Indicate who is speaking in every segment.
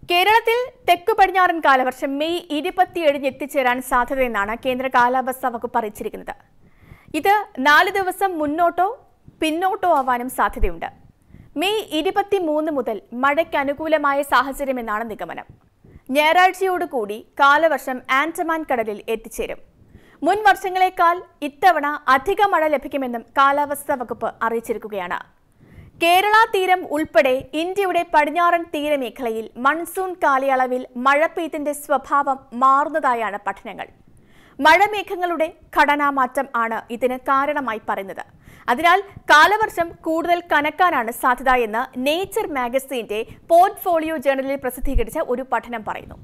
Speaker 1: കേരളത്തിൽ തെക്കു പടിഞ്ഞാറൻ കാലവർഷം മെയ് ഇരുപത്തിയേഴിന് എത്തിച്ചേരാൻ സാധ്യതയെന്നാണ് കേന്ദ്ര കാലാവസ്ഥാ വകുപ്പ് അറിയിച്ചിരിക്കുന്നത് ഇത് നാല് ദിവസം മുന്നോട്ടോ പിന്നോട്ടോ ആവാനും സാധ്യതയുണ്ട് മെയ് ഇരുപത്തിമൂന്ന് മുതൽ മഴയ്ക്ക് അനുകൂലമായ സാഹചര്യമെന്നാണ് നിഗമനം ഞായറാഴ്ചയോടുകൂടി കാലവർഷം ആൻഡമാൻ കടലിൽ എത്തിച്ചേരും മുൻ വർഷങ്ങളെക്കാൾ ഇത്തവണ അധിക മഴ ലഭിക്കുമെന്നും കാലാവസ്ഥാ വകുപ്പ് അറിയിച്ചിരിക്കുകയാണ് കേരള തീരം ഉൾപ്പെടെ ഇന്ത്യയുടെ പടിഞ്ഞാറൻ തീരമേഖലയിൽ മൺസൂൺ കാലയളവിൽ മഴ പെയ്തിന്റെ സ്വഭാവം മാറുന്നതായാണ് പഠനങ്ങൾ മഴമേഘങ്ങളുടെ ഘടനാമാറ്റം ആണ് ഇതിന് കാരണമായി പറയുന്നത് അതിനാൽ കാലവർഷം കൂടുതൽ കനക്കാനാണ് സാധ്യത എന്ന് നേച്ചർ മാഗസീന്റെ പോർട്ട്ഫോളിയോ ജേണലിൽ പ്രസിദ്ധീകരിച്ച ഒരു പഠനം പറയുന്നു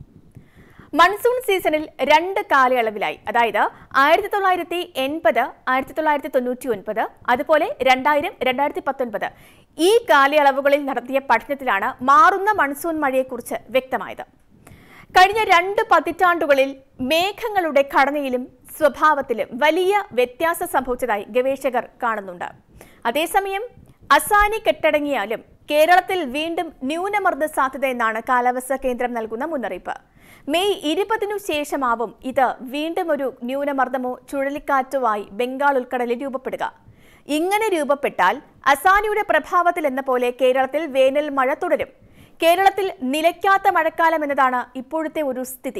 Speaker 1: മൺസൂൺ സീസണിൽ രണ്ട് കാലയളവിലായി അതായത് ആയിരത്തി തൊള്ളായിരത്തി എൺപത് ആയിരത്തി തൊള്ളായിരത്തി തൊണ്ണൂറ്റി ഒൻപത് അതുപോലെ രണ്ടായിരം രണ്ടായിരത്തി പത്തൊൻപത് ഈ കാലയളവുകളിൽ നടത്തിയ പഠനത്തിലാണ് മാറുന്ന മൺസൂൺ മഴയെക്കുറിച്ച് വ്യക്തമായത് കഴിഞ്ഞ രണ്ട് പതിറ്റാണ്ടുകളിൽ മേഘങ്ങളുടെ ഘടനയിലും സ്വഭാവത്തിലും വലിയ വ്യത്യാസം സംഭവിച്ചതായി ഗവേഷകർ കാണുന്നുണ്ട് അതേസമയം അസാനി കെട്ടടങ്ങിയാലും കേരളത്തിൽ വീണ്ടും ന്യൂനമർദ്ദ സാധ്യത എന്നാണ് കാലാവസ്ഥാ കേന്ദ്രം നൽകുന്ന മുന്നറിയിപ്പ് മെയ് ഇരുപതിനു ശേഷമാവും ഇത് വീണ്ടും ഒരു ന്യൂനമർദ്ദമോ ചുഴലിക്കാറ്റോ ആയി ബംഗാൾ ഉൾക്കടലിൽ രൂപപ്പെടുക ഇങ്ങനെ രൂപപ്പെട്ടാൽ അസാനിയുടെ പ്രഭാവത്തിൽ എന്ന പോലെ കേരളത്തിൽ വേനൽ മഴ തുടരും കേരളത്തിൽ നിലയ്ക്കാത്ത മഴക്കാലം എന്നതാണ് ഇപ്പോഴത്തെ ഒരു സ്ഥിതി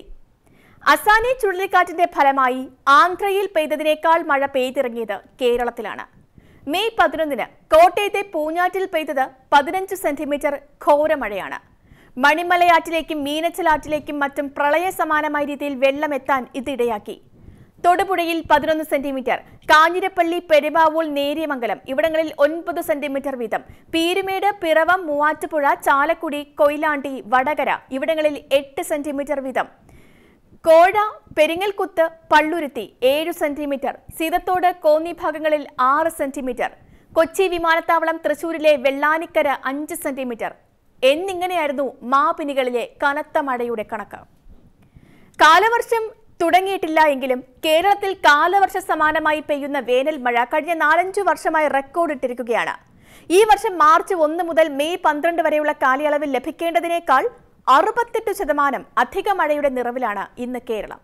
Speaker 1: അസാനി ചുഴലിക്കാറ്റിന്റെ ഫലമായി ആന്ധ്രയിൽ പെയ്തതിനേക്കാൾ മഴ പെയ്തിറങ്ങിയത് കേരളത്തിലാണ് മെയ് പതിനൊന്നിന് കോട്ടയത്തെ പൂഞ്ഞാറ്റിൽ പെയ്തത് പതിനഞ്ച് സെന്റിമീറ്റർ ഘോരമഴയാണ് മണിമലയാറ്റിലേക്കും മീനച്ചലാറ്റിലേക്കും മറ്റും പ്രളയ സമാനമായ രീതിയിൽ വെള്ളം എത്താൻ ഇതിടയാക്കി തൊടുപുഴയിൽ പതിനൊന്ന് സെന്റിമീറ്റർ കാഞ്ഞിരപ്പള്ളി പെരുമാവൂൾ നേര്യമംഗലം ഇവിടങ്ങളിൽ ഒൻപത് സെന്റിമീറ്റർ വീതം പീരുമേട് പിറവം മൂവാറ്റുപുഴ ചാലക്കുടി കൊയിലാണ്ടി വടകര ഇവിടങ്ങളിൽ എട്ട് സെന്റിമീറ്റർ വീതം കോഴ പെരിങ്ങൽകുത്ത് പള്ളുരുത്തി ഏഴു സെന്റിമീറ്റർ സീതത്തോട് കോന്നി ഭാഗങ്ങളിൽ ആറ് സെന്റിമീറ്റർ കൊച്ചി വിമാനത്താവളം തൃശൂരിലെ വെള്ളാനിക്കര അഞ്ച് സെന്റിമീറ്റർ എന്നിങ്ങനെയായിരുന്നു മാപിനികളിലെ കനത്ത മഴയുടെ കണക്ക് കാലവർഷം തുടങ്ങിയിട്ടില്ല എങ്കിലും കേരളത്തിൽ കാലവർഷ സമാനമായി പെയ്യുന്ന വേനൽ മഴ കഴിഞ്ഞ നാലഞ്ചു വർഷമായി റെക്കോർഡിട്ടിരിക്കുകയാണ് ഈ വർഷം മാർച്ച് ഒന്ന് മുതൽ മെയ് പന്ത്രണ്ട് വരെയുള്ള കാലയളവിൽ ലഭിക്കേണ്ടതിനേക്കാൾ അറുപത്തെട്ട് ശതമാനം അധിക മഴയുടെ നിറവിലാണ് ഇന്ന് കേരളം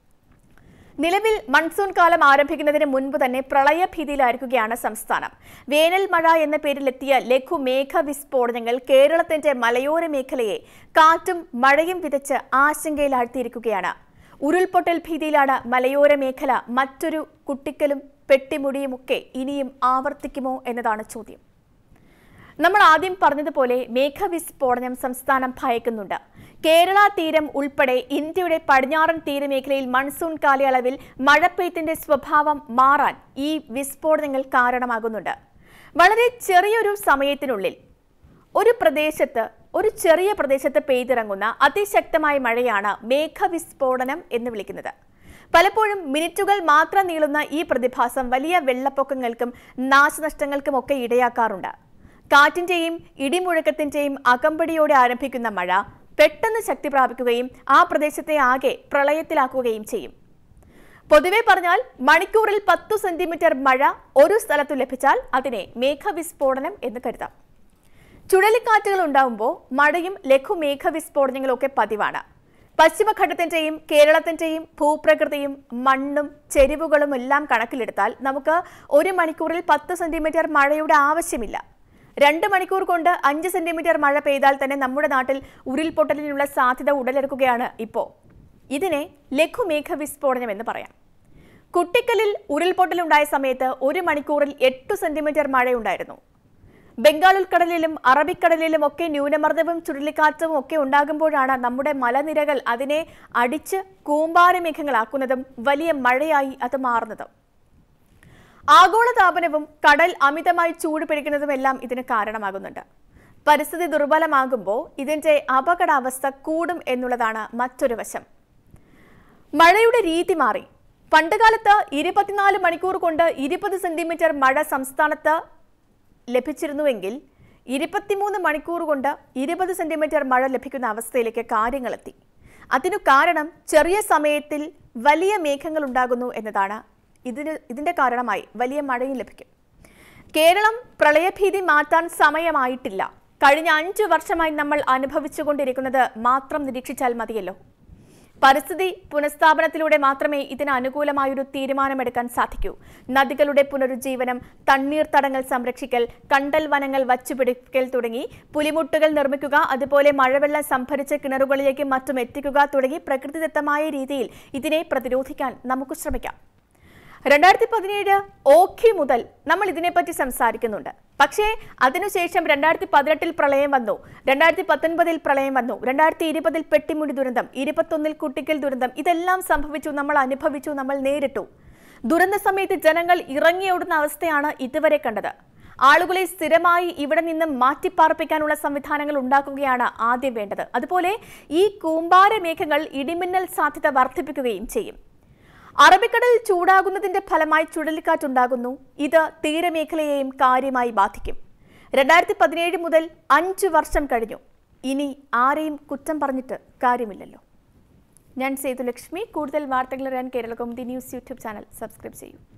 Speaker 1: നിലവിൽ മൺസൂൺ കാലം ആരംഭിക്കുന്നതിന് മുൻപ് തന്നെ പ്രളയഭീതിയിലായിരിക്കുകയാണ് സംസ്ഥാനം വേനൽ മഴ എന്ന പേരിലെത്തിയ ലഘു മേഘ വിസ്ഫോടനങ്ങൾ കേരളത്തിന്റെ മലയോര മേഖലയെ കാറ്റും മഴയും വിതച്ച് ആശങ്കയിലാഴ്ത്തിയിരിക്കുകയാണ് ഉരുൾപൊട്ടൽ ഭീതിയിലാണ് മലയോര മേഖല മറ്റൊരു കുട്ടിക്കലും പെട്ടിമുടിയുമൊക്കെ ഇനിയും ആവർത്തിക്കുമോ എന്നതാണ് ചോദ്യം നമ്മൾ ആദ്യം പറഞ്ഞതുപോലെ മേഘവിസ്ഫോടനം സംസ്ഥാനം ഭയക്കുന്നുണ്ട് കേരള തീരം ഉൾപ്പെടെ ഇന്ത്യയുടെ പടിഞ്ഞാറൻ തീരമേഖലയിൽ മൺസൂൺ കാലയളവിൽ മഴപ്പെയ്ത്തിന്റെ സ്വഭാവം മാറാൻ ഈ വിസ്ഫോടനങ്ങൾ കാരണമാകുന്നുണ്ട് വളരെ ചെറിയൊരു സമയത്തിനുള്ളിൽ ഒരു പ്രദേശത്ത് ഒരു ചെറിയ പ്രദേശത്ത് പെയ്തിറങ്ങുന്ന അതിശക്തമായ മഴയാണ് മേഘവിസ്ഫോടനം എന്ന് വിളിക്കുന്നത് പലപ്പോഴും മിനിറ്റുകൾ മാത്രം നീളുന്ന ഈ പ്രതിഭാസം വലിയ വെള്ളപ്പൊക്കങ്ങൾക്കും നാശനഷ്ടങ്ങൾക്കും ഒക്കെ ഇടയാക്കാറുണ്ട് കാറ്റിന്റെയും ഇടിമുഴക്കത്തിന്റെയും അകമ്പടിയോടെ ആരംഭിക്കുന്ന മഴ പെട്ടെന്ന് ശക്തി പ്രാപിക്കുകയും ആ പ്രദേശത്തെ ആകെ പ്രളയത്തിലാക്കുകയും ചെയ്യും പൊതുവെ പറഞ്ഞാൽ മണിക്കൂറിൽ പത്തു സെന്റിമീറ്റർ മഴ ഒരു സ്ഥലത്തു ലഭിച്ചാൽ അതിനെ മേഘവിസ്ഫോടനം എന്ന് കരുതാം ചുഴലിക്കാറ്റുകൾ ഉണ്ടാവുമ്പോൾ മഴയും ലഘു മേഘവിസ്ഫോടനങ്ങളും ഒക്കെ പതിവാണ് പശ്ചിമഘട്ടത്തിന്റെയും കേരളത്തിന്റെയും ഭൂപ്രകൃതിയും മണ്ണും ചെരിവുകളും എല്ലാം കണക്കിലെടുത്താൽ നമുക്ക് ഒരു മണിക്കൂറിൽ പത്ത് സെന്റിമീറ്റർ മഴയുടെ ആവശ്യമില്ല രണ്ട് മണിക്കൂർ കൊണ്ട് അഞ്ച് സെന്റിമീറ്റർ മഴ പെയ്താൽ തന്നെ നമ്മുടെ നാട്ടിൽ ഉരുൾപൊട്ടലിനുള്ള സാധ്യത ഉടലെടുക്കുകയാണ് ഇപ്പോൾ ഇതിനെ ലഘുമേഘ വിസ്ഫോടനം എന്ന് പറയാം കുട്ടിക്കലിൽ ഉരുൾപൊട്ടലുണ്ടായ സമയത്ത് ഒരു മണിക്കൂറിൽ എട്ട് സെന്റിമീറ്റർ മഴയുണ്ടായിരുന്നു ബംഗാൾ ഉൾക്കടലിലും അറബിക്കടലിലും ഒക്കെ ന്യൂനമർദ്ദവും ചുഴലിക്കാറ്റും ഒക്കെ ഉണ്ടാകുമ്പോഴാണ് നമ്മുടെ മലനിരകൾ അതിനെ അടിച്ച് കൂമ്പാരമേഘങ്ങളാക്കുന്നതും വലിയ മഴയായി അത് മാറുന്നതും ആഗോളതാപനവും കടൽ അമിതമായി ചൂട് പിടിക്കുന്നതുമെല്ലാം ഇതിന് കാരണമാകുന്നുണ്ട് പരിസ്ഥിതി ദുർബലമാകുമ്പോൾ ഇതിന്റെ അപകടാവസ്ഥ കൂടും എന്നുള്ളതാണ് മറ്റൊരു വശം മഴയുടെ രീതി മാറി പണ്ടുകാലത്ത് ഇരുപത്തിനാല് മണിക്കൂർ കൊണ്ട് ഇരുപത് സെന്റിമീറ്റർ മഴ സംസ്ഥാനത്ത് ലഭിച്ചിരുന്നുവെങ്കിൽ ഇരുപത്തിമൂന്ന് മണിക്കൂർ കൊണ്ട് ഇരുപത് സെന്റിമീറ്റർ മഴ ലഭിക്കുന്ന അവസ്ഥയിലേക്ക് കാര്യങ്ങളെത്തി അതിനു കാരണം ചെറിയ സമയത്തിൽ വലിയ മേഘങ്ങൾ ഉണ്ടാകുന്നു എന്നതാണ് ഇതിന് ഇതിന്റെ കാരണമായി വലിയ മഴയും ലഭിക്കും കേരളം പ്രളയഭീതി മാറ്റാൻ സമയമായിട്ടില്ല കഴിഞ്ഞ അഞ്ചു വർഷമായി നമ്മൾ അനുഭവിച്ചുകൊണ്ടിരിക്കുന്നത് മാത്രം നിരീക്ഷിച്ചാൽ മതിയല്ലോ പരിസ്ഥിതി പുനഃസ്ഥാപനത്തിലൂടെ മാത്രമേ ഇതിന് അനുകൂലമായൊരു തീരുമാനമെടുക്കാൻ സാധിക്കൂ നദികളുടെ പുനരുജ്ജീവനം തണ്ണീർത്തടങ്ങൾ സംരക്ഷിക്കൽ കണ്ടൽ വനങ്ങൾ വച്ചുപിടിക്കൽ തുടങ്ങി പുലിമുട്ടുകൾ നിർമ്മിക്കുക അതുപോലെ മഴവെള്ളം സംഭരിച്ച് കിണറുകളിലേക്ക് മറ്റും എത്തിക്കുക തുടങ്ങി പ്രകൃതിദത്തമായ രീതിയിൽ ഇതിനെ പ്രതിരോധിക്കാൻ നമുക്ക് ശ്രമിക്കാം രണ്ടായിരത്തി പതിനേഴ് ഓഖി മുതൽ നമ്മൾ ഇതിനെപ്പറ്റി സംസാരിക്കുന്നുണ്ട് പക്ഷേ അതിനുശേഷം രണ്ടായിരത്തി പതിനെട്ടിൽ പ്രളയം വന്നു രണ്ടായിരത്തി പത്തൊൻപതിൽ പ്രളയം വന്നു രണ്ടായിരത്തി ഇരുപതിൽ പെട്ടിമുടി ദുരന്തം ഇരുപത്തൊന്നിൽ കുട്ടിക്കൽ ദുരന്തം ഇതെല്ലാം സംഭവിച്ചു നമ്മൾ അനുഭവിച്ചു നമ്മൾ നേരിട്ടു ദുരന്ത സമയത്ത് ജനങ്ങൾ ഇറങ്ങിയോടുന്ന അവസ്ഥയാണ് ഇതുവരെ കണ്ടത് ആളുകളെ സ്ഥിരമായി ഇവിടെ നിന്ന് മാറ്റിപ്പാർപ്പിക്കാനുള്ള സംവിധാനങ്ങൾ ഉണ്ടാക്കുകയാണ് ആദ്യം വേണ്ടത് അതുപോലെ ഈ കൂമ്പാര മേഘങ്ങൾ ഇടിമിന്നൽ സാധ്യത വർദ്ധിപ്പിക്കുകയും ചെയ്യും അറബിക്കടൽ ചൂടാകുന്നതിന്റെ ഫലമായി ചുഴലിക്കാറ്റുണ്ടാകുന്നു ഇത് തീരമേഖലയെയും കാര്യമായി ബാധിക്കും രണ്ടായിരത്തി പതിനേഴ് മുതൽ അഞ്ചു വർഷം കഴിഞ്ഞു ഇനി ആരെയും കുറ്റം പറഞ്ഞിട്ട് കാര്യമില്ലല്ലോ ഞാൻ സേതുലക്ഷ്മി കൂടുതൽ വാർത്തകൾ അറിയാൻ Kerala Kaumudi news YouTube channel subscribe ചെയ്യൂ